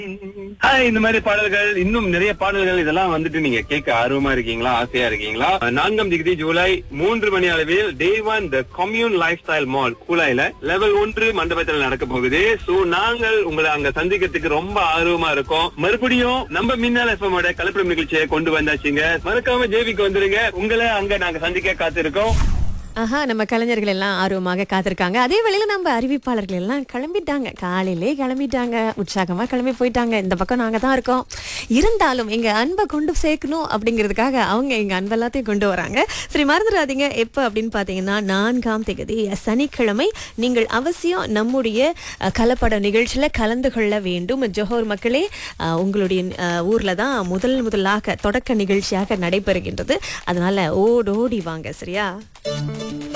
hi இந்த மாதிரி பாடல்கள் இன்னும் நிறைய பாடல்கள் இதெல்லாம் வந்துட்டு நீங்க கேட்க ஆர்வமா இருக்கீங்களா ஆசையா இருக்கீங்களா நான்காம் டிகிரி ஜூலை மூன்று மணி அளவில் day one the commune lifestyle mall கூலாயில லெவல் ஒன்று மண்டபத்தில் நடக்க போகுது சோ நாங்கள் உங்களை அங்க சந்திக்கிறதுக்கு ரொம்ப ஆர்வமா இருக்கோம் மறுபடியும் நம்ம மின்னல் எஃப்எமோட கலப்படம் நிகழ்ச்சியை கொண்டு வந்தாச்சுங்க மறக்காம ஜேபிக்கு வந்துருங்க உங்களை அங்க நாங்க சந்திக்க காத்திருக்கோம் ஆஹா நம்ம கலைஞர்கள் எல்லாம் ஆர்வமாக காத்திருக்காங்க அதே வேளையில நம்ம அறிவிப்பாளர்கள் எல்லாம் கிளம்பிட்டாங்க காலையிலே கிளம்பிட்டாங்க உற்சாகமா கிளம்பி போயிட்டாங்க இந்த பக்கம் நாங்க தான் இருக்கோம் இருந்தாலும் எங்க அன்பை கொண்டு சேர்க்கணும் அப்படிங்கிறதுக்காக அவங்க எங்க அன்பு எல்லாத்தையும் கொண்டு வராங்க சரி மறந்துடாதீங்க எப்ப அப்படின்னு பாத்தீங்கன்னா நான்காம் தேதி சனிக்கிழமை நீங்கள் அவசியம் நம்முடைய அஹ், கலப்பட நிகழ்ச்சியில கலந்து கொள்ள வேண்டும் ஜோஹர் மக்களே அஹ், உங்களுடைய அஹ், ஊர்ல தான் முதல் முதலாக தொடக்க நிகழ்ச்சியாக நடைபெறுகின்றது அதனால ஓடோடி வாங்க சரியா